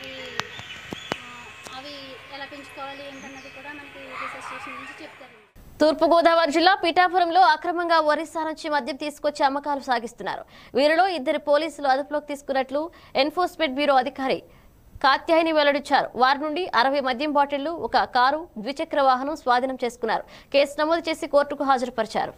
మనకి ఆ, అవి ఎలా పెంచుకోవాలి ఏంటన్నది కూడా మనకి రీసెర్చ్ స్టేషన్ నుంచి చెప్తారు తూర్పుగోదావరి జిల్లా పిఠాపురంలో అక్రమంగా ఒరిస్సా నుంచి మద్యం తీసుకొచ్చి అమ్మకాలు సాగిస్తున్నారు వీరిలో ఇద్దరు పోలీసులు అదుపులోకి తీసుకున్నట్లు ఎన్ఫోర్స్మెంట్ బ్యూరో అధికారి కాత్యాయని వెల్లడించారు వారి నుండి అరవై మద్యం బాటిళ్లు ఒక కారు ద్విచక్ర వాహనం స్వాధీనం చేసుకున్నారు కేసు నమోదు చేసి కోర్టుకు హాజరుపరిచారు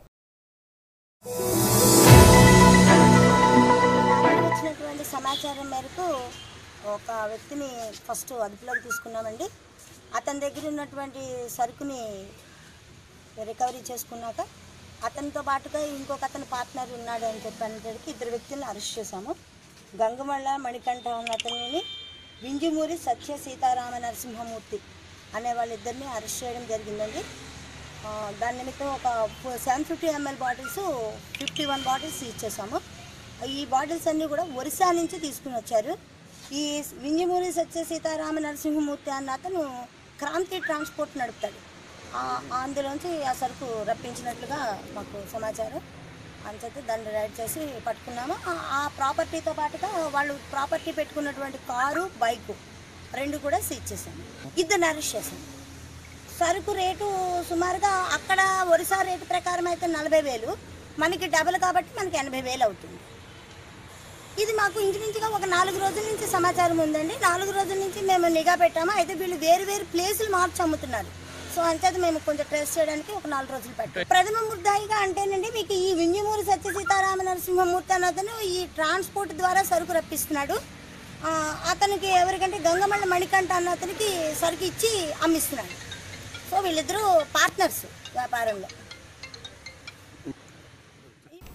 నాకు వచ్చినటువంటి సమాచారం మేరకు ఒక వ్యక్తిని ఫస్ట్ అదుపులోకి తీసుకున్నామండి అతని దగ్గర ఉన్నటువంటి సరుకుని రికవరీ చేసుకున్నాక అతనితో పాటుగా ఇంకొక అతని పార్ట్నర్ ఉన్నాడు అని చెప్పడానికి ఇద్దరు వ్యక్తులను అరెస్ట్ చేశాము గంగమళ్ళ మణికంఠ అన్న అతనిని వింజమూరి సత్య సీతారామ నరసింహమూర్తి అనే వాళ్ళిద్దరిని అరెస్ట్ చేయడం జరిగిందండి ఆ, దాని నిమిత్తం ఒక seven fifty ML bottles fifty one bottles ఇచ్చేసాము ఈ బాటిల్స్ అన్నీ కూడా ఒరిస్సా నుంచి తీసుకుని వచ్చారు ఈ వింజమూరి సత్య సీతారామ నరసింహమూర్తి అన్న అతను క్రాంతి ట్రాన్స్పోర్ట్ నడుపుతాడు ఆ- అందులోంచి ఆ సరుకు రప్పించినట్లుగా మాకు సమాచారం అంచేత దాన్ని రైడ్ చేసి పట్టుకున్నాము ఆ- ఆ ప్రాపర్టీతో పాటుగా వాళ్ళు ప్రాపర్టీ పెట్టుకున్నటువంటి కారు బైకు రెండు కూడా సీజ్ చేశాము ఇద్దరిని అరెస్ట్ చేశాము సరుకు రేటు సుమారుగా అక్కడ ఒరిస్సా రేటు ప్రకారం అయితే నలభై వేలు మనకి డబల్ కాబట్టి మనకి ఎనభై వేలు అవుతుంది ఇది మాకు ఇంచుమించుగా ఒక నాలుగు రోజుల నుంచి సమాచారం ఉందండి నాలుగు రోజుల నుంచి మేము నిఘా పెట్టాము అయితే వీళ్ళు వేరు వేరు ప్లేసులు మార్చి అమ్ముతున్నారు సో అంచేత మేము కొంచెం ట్రేస్ చేయడానికి ఒక నాలుగు రోజులు పట్టాం ప్రథమ ముద్దాయిగా అంటేనండి మీకు ఈ వింజమూరి సత్య సీతారామ నరసింహమూర్తి అన్న అతను ఈ ట్రాన్స్పోర్ట్ ద్వారా సరుకు రప్పిస్తున్నాడు ఆ, అతనికి ఎవరికంటే గంగమల్ల మణికంఠ అన్న అతనికి సరుకు ఇచ్చి అమ్మిస్తున్నాడు సో వీళ్ళిద్దరూ పార్ట్నర్స్ వ్యాపారంలో